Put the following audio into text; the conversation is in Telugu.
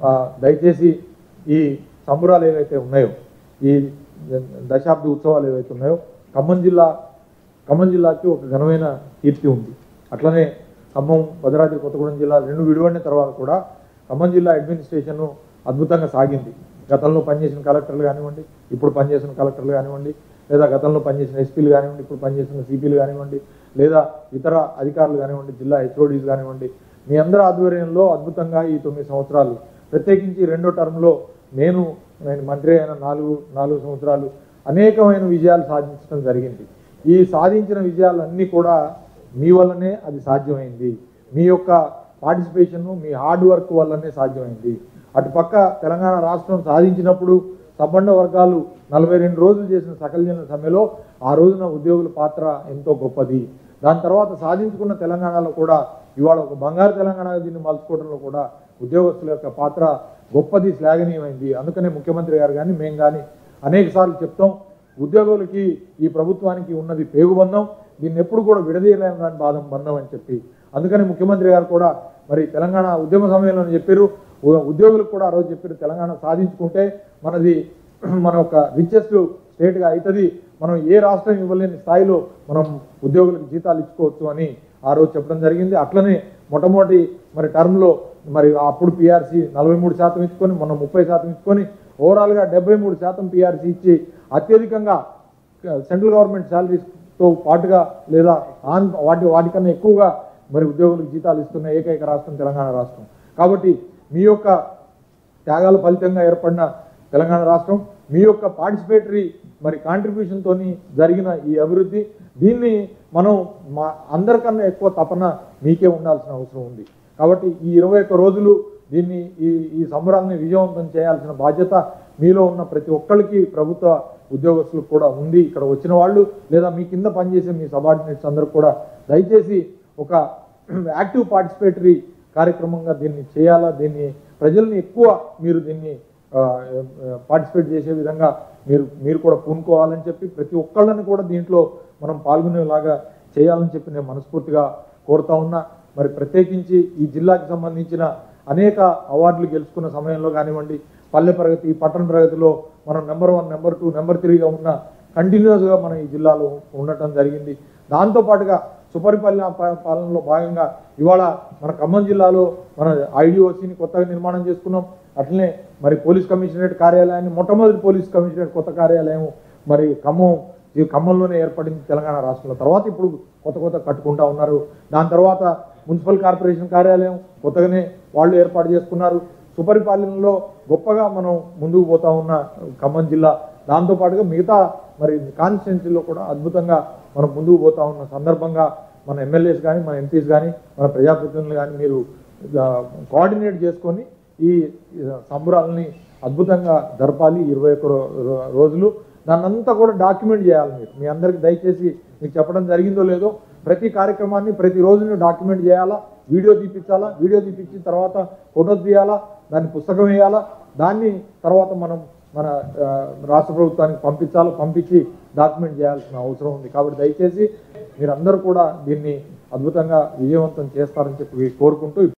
ఆ, దయచేసి ఈ సంబురాలు ఏవైతే ఉన్నాయో ఈ దశాబ్ది ఉత్సవాలు ఏవైతే ఉన్నాయో ఖమ్మం జిల్లా ఖమ్మం జిల్లాకి ఒక ఘనమైన కీర్తి ఉంది అట్లనే ఖమ్మం భద్రాద్రి కొత్తగూడెం జిల్లా రెండు విడిపడిన తర్వాత కూడా ఖమ్మం జిల్లా అడ్మినిస్ట్రేషన్ అద్భుతంగా సాగింది గతంలో పనిచేసిన కలెక్టర్లు కానివ్వండి ఇప్పుడు పనిచేసిన కలెక్టర్లు కానివ్వండి లేదా గతంలో పనిచేసిన ఎస్పీలు కానివ్వండి ఇప్పుడు పనిచేసిన సిపిలు కానివ్వండి లేదా ఇతర అధికారులు కానివ్వండి జిల్లా హెచ్ఓడీస్ కానివ్వండి మీ అందరి ఆధ్వర్యంలో అద్భుతంగా ఈ తొమ్మిది సంవత్సరాలు ప్రత్యేకించి రెండో టర్మ్లో నేను నేను మంత్రి అయిన నాలుగు నాలుగు సంవత్సరాలు అనేకమైన విజయాలు సాధించడం జరిగింది ఈ సాధించిన విజయాలన్నీ కూడా మీ వల్లనే అది సాధ్యమైంది మీ యొక్క పార్టిసిపేషన్ మీ హార్డ్ వర్క్ వల్లనే సాధ్యమైంది అటుపక్క తెలంగాణ రాష్ట్రం సాధించినప్పుడు సబ్బండ వర్గాలు నలభై రెండు రోజులు చేసిన సకలజన సమ్మెలో ఆ రోజున ఉద్యోగుల పాత్ర ఎంతో గొప్పది దాని తర్వాత సాధించుకున్న తెలంగాణలో కూడా ఇవాళ ఒక బంగారు తెలంగాణ దీన్ని మలుచుకోవడంలో కూడా ఉద్యోగస్తుల యొక్క పాత్ర గొప్పది శ్లాఘనీయమైంది అందుకనే ముఖ్యమంత్రి గారు కానీ మేము కానీ అనేక సార్లు చెప్తాం ఉద్యోగులకి ఈ ప్రభుత్వానికి ఉన్నది పేగుబంధం దీన్ని ఎప్పుడు కూడా విడదీయలేని దాని బాధం బంధం అని చెప్పి అందుకని ముఖ్యమంత్రి గారు కూడా మరి తెలంగాణ ఉద్యమ సమయంలో చెప్పారు ఉ- ఉద్యోగులకు కూడా ఆ రోజు చెప్పారు తెలంగాణ సాధించుకుంటే మనది మన ఒక రిచెస్ట్ స్టేట్గా అవుతుంది మనం ఏ రాష్ట్రం ఇవ్వలేని స్థాయిలో మనం ఉద్యోగులకు జీతాలు ఇచ్చుకోవచ్చు అని ఆ రోజు చెప్పడం జరిగింది అట్లనే మొట్టమొదటి మరి టర్మ్లో మరి అప్పుడు పిఆర్సీ నలభై మూడు శాతం ఇచ్చుకొని మొన్న ముప్పై శాతం ఇచ్చుకొని ఓవరాల్గా డెబ్బై మూడు శాతం పిఆర్సీ ఇచ్చి అత్యధికంగా సెంట్రల్ గవర్నమెంట్ శాలరీస్తో పాటుగా లేదా ఆన్ వాటి వాటికన్నా ఎక్కువగా మరి ఉద్యోగులకు జీతాలు ఇస్తున్న ఏకైక రాష్ట్రం తెలంగాణ రాష్ట్రం కాబట్టి మీ యొక్క త్యాగాల ఫలితంగా ఏర్పడిన తెలంగాణ రాష్ట్రం మీ యొక్క పార్టిసిపేటరీ మరి కాంట్రిబ్యూషన్తో జరిగిన ఈ అభివృద్ధి దీన్ని మనం మా అందరికన్నా ఎక్కువ తపన మీకే ఉండాల్సిన అవసరం ఉంది కాబట్టి ఈ ఇరవై ఒక్క రోజులు దీన్ని ఈ ఈ సంబరాన్ని విజయవంతం చేయాల్సిన బాధ్యత మీలో ఉన్న ప్రతి ఒక్కరికి ప్రభుత్వ ఉద్యోగస్తులకు కూడా ఉంది ఇక్కడ వచ్చిన వాళ్ళు లేదా మీ కింద పనిచేసే మీ సబార్డినేట్స్ అందరూ కూడా దయచేసి ఒక యాక్టివ్ పార్టిసిపేటరీ కార్యక్రమంగా దీన్ని చేయాలా దీన్ని ప్రజల్ని ఎక్కువ మీరు దీన్ని పార్టిసిపేట్ చేసే విధంగా మీరు మీరు కూడా పూనుకోవాలని చెప్పి ప్రతి ఒక్కళ్ళని కూడా దీంట్లో మనం పాల్గొనేలాగా చేయాలని చెప్పి నేను మనస్ఫూర్తిగా కోరుతా ఉన్నా మరి ప్రత్యేకించి ఈ జిల్లాకి సంబంధించిన అనేక అవార్డులు గెలుచుకున్న సమయంలో కానివ్వండి పల్లె ప్రగతి పట్టణ ప్రగతిలో మనం number one number two number త్రీగా ఉన్న కంటిన్యూస్గా మనం ఈ జిల్లాలో ఉండటం జరిగింది దాంతోపాటుగా సుపరిపాలన పా- పాలనలో భాగంగా ఇవాళ మన ఖమ్మం జిల్లాలో మన ఐడిఓసిని కొత్తగా నిర్మాణం చేసుకున్నాం అట్లనే మరి పోలీస్ కమిషనరేట్ కార్యాలయాన్ని మొట్టమొదటి పోలీస్ కమిషనరేట్ కొత్త కార్యాలయం మరి ఖమ్మం ఈ ఖమ్మంలోనే ఏర్పడింది తెలంగాణ రాష్ట్రంలో తర్వాత ఇప్పుడు కొత్త కొత్త కట్టుకుంటా ఉన్నారు దాని తర్వాత మున్సిపల్ కార్పొరేషన్ కార్యాలయం కొత్తగానే వాళ్ళు ఏర్పాటు చేసుకున్నారు సుపరిపాలనలో గొప్పగా మనం ముందుకు పోతా ఉన్న ఖమ్మం జిల్లా దాంతోపాటుగా మిగతా మరి కాన్స్టిట్యున్సీలో కూడా అద్భుతంగా మనం ముందుకు పోతా ఉన్న సందర్భంగా మన ఎమ్మెల్యేస్ కానీ మన ఎంపీస్ కానీ మన ప్రజాప్రతినిధులు కానీ మీరు కోఆర్డినేట్ చేసుకొని ఈ ఈ సంబరాలని అద్భుతంగా జరపాలి ఇరవై ఒక్క రో- రో- రోజులు దాన్ని అంతా కూడా డాక్యుమెంట్ చేయాలి మీరు మీ అందరికి దయచేసి మీకు చెప్పడం జరిగిందో లేదో ప్రతి కార్యక్రమాన్ని ప్రతి రోజుని డాక్యుమెంట్ చేయాలా వీడియో తీపించాలా వీడియో తీపించిన తర్వాత ఫొటోస్ తీయాలా దాన్ని పుస్తకం వేయాలా దాన్ని తర్వాత మనం మన ఆ, రాష్ట్ర ప్రభుత్వానికి పంపించాలా పంపించి డాక్యుమెంట్ చేయాల్సిన అవసరం ఉంది కాబట్టి దయచేసి మీరందరూ కూడా దీన్ని అద్భుతంగా విజయవంతం చేస్తారని చెప్పి కోరుకుంటూ